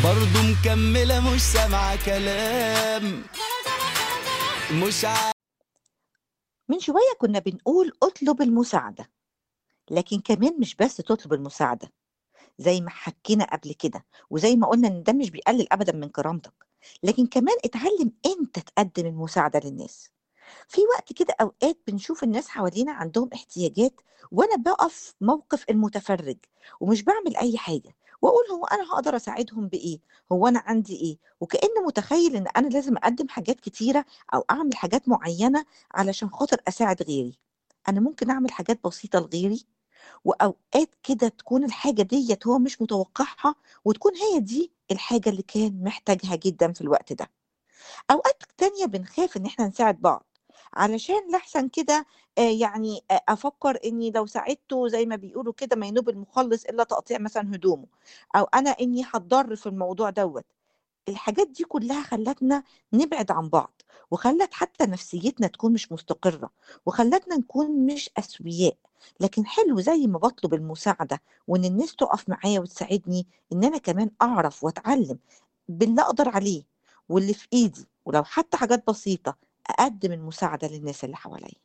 برضو مكملة مش سامعة كلام مش ع... من شوية كنا بنقول اطلب المساعدة لكن كمان مش بس تطلب المساعدة زي ما حكينا قبل كده وزي ما قلنا ان ده مش بيقلل ابدا من كرامتك لكن كمان اتعلم انت تقدم المساعدة للناس في وقت كده اوقات بنشوف الناس حوالينا عندهم احتياجات وانا بقف موقف المتفرج ومش بعمل اي حاجة واقول هو انا هقدر اساعدهم بايه هو انا عندي ايه وكأنه متخيل ان انا لازم اقدم حاجات كتيرة او اعمل حاجات معينة علشان خاطر اساعد غيري انا ممكن اعمل حاجات بسيطة لغيري واوقات كده تكون الحاجه ديت هو مش متوقعها وتكون هي دي الحاجه اللي كان محتاجها جدا في الوقت ده اوقات تانية بنخاف ان احنا نساعد بعض علشان لحسن كده آه، يعني آه، افكر اني لو ساعدته زي ما بيقولوا كده ما ينوب المخلص الا تقطيع مثلا هدومه او انا اني هتضر في الموضوع دوت الحاجات دي كلها خلتنا نبعد عن بعض وخلت حتى نفسيتنا تكون مش مستقرة وخلتنا نكون مش أسوياء لكن حلو زي ما بطلب المساعدة وإن الناس تقف معايا وتساعدني إن أنا كمان أعرف وأتعلم باللي أقدر عليه واللي في إيدي ولو حتى حاجات بسيطة أقدم المساعدة للناس اللي حواليا